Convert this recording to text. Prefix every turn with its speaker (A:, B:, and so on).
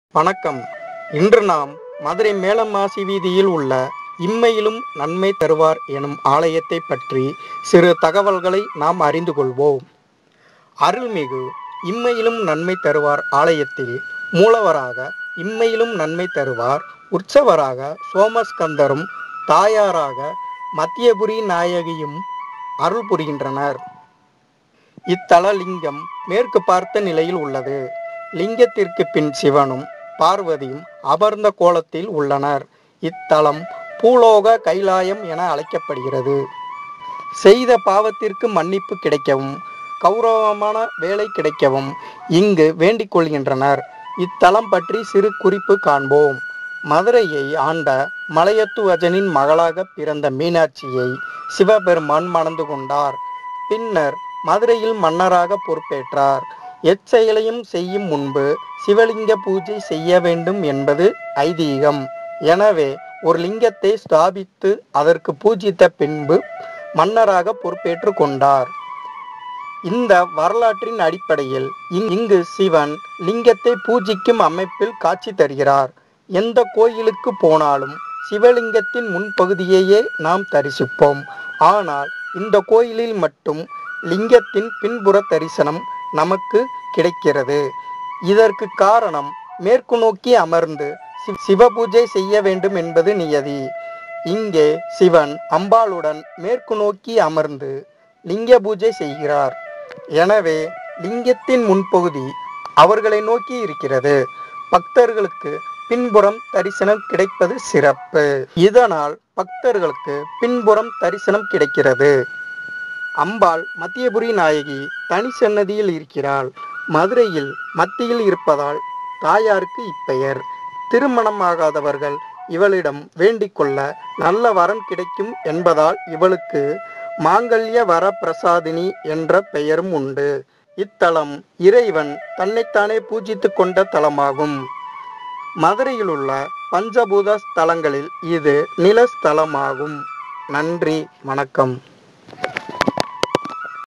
A: வணக்கம் இன்று நாம் மதுரை மேலமாசி வீதியில் உள்ள இம்மையிலும் நன்மை தருவார் எனும் ஆலயத்தை பற்றி சிறு தகவல்களை நாம் அறிந்து கொள்வோம் அருள்மிகு இம்மையிலும் நன்மை தருவார் ஆலயத்தில் மூலவராக இம்மையிலும் நன்மை தருவார் உற்சவராக சோமஸ்கந்தரும் தாயாராக மத்தியபுரி நாயகியும் அருள் புரிகின்றனர் இத்தல லிங்கம் மேற்கு பார்த்த நிலையில் உள்ளது லிங்கத்திற்கு பின் சிவனும் பார்வதியும் அமர்ந்த கோலத்தில் உள்ளனர் இத்தலம் பூலோக கைலாயம் என அழைக்கப்படுகிறது செய்த பாவத்திற்கு மன்னிப்பு கிடைக்கவும் கௌரவமான வேலை கிடைக்கவும் இங்கு வேண்டிக் கொள்கின்றனர் இத்தலம் பற்றி சிறு குறிப்பு காண்போம் மதுரையை ஆண்ட மலையத்துவஜனின் மகளாக பிறந்த மீனாட்சியை சிவபெருமான் மணந்து கொண்டார் பின்னர் மதுரையில் மன்னராக பொறுப்பேற்றார் எச்செயலையும் செய்யும் முன்பு சிவலிங்க பூஜை செய்ய வேண்டும் என்பது ஐதீகம் எனவே ஒரு லிங்கத்தை ஸ்தாபித்து அதற்கு பூஜித்த பின்பு மன்னராக பொறுப்பேற்று கொண்டார் இந்த வரலாற்றின் அடிப்படையில் இங்- இங்கு சிவன் லிங்கத்தை பூஜிக்கும் அமைப்பில் காட்சி தருகிறார் எந்த கோயிலுக்கு போனாலும் சிவலிங்கத்தின் முன்பகுதியையே நாம் தரிசிப்போம் ஆனால் இந்த கோயிலில் மட்டும் லிங்கத்தின் பின்புற தரிசனம் நமக்கு கிடைக்கிறது இதற்கு காரணம் மேற்கு நோக்கி அமர்ந்து சி- சிவபூஜை செய்ய வேண்டும் என்பது நியதி இங்கே சிவன் அம்பாளுடன் மேற்கு நோக்கி அமர்ந்து லிங்க பூஜை செய்கிறார் எனவே லிங்கத்தின் முன்பகுதி அவர்களை நோக்கி இருக்கிறது பக்தர்களுக்கு பின்புறம் தரிசனம் கிடைப்பது சிறப்பு இதனால் பக்தர்களுக்கு பின்புறம் தரிசனம் கிடைக்கிறது அம்பாள் மத்தியபுரி நாயகி தனி சன்னதியில் இருக்கிறாள் மதுரையில் மத்தியில் இருப்பதால் தாயாருக்கு இப்பெயர் திருமணமாகாதவர்கள் இவளிடம் வேண்டிக் கொள்ள நல்ல வரம் கிடைக்கும் என்பதால் இவளுக்கு மாங்கல்ய வர பிரசாதினி என்ற பெயரும் உண்டு இத்தலம் இறைவன் தன்னைத்தானே பூஜித்துக் கொண்ட தலமாகும் மதுரையில் உள்ள பஞ்சபூத ஸ்தலங்களில் இது நிலஸ்தலமாகும் நன்றி வணக்கம்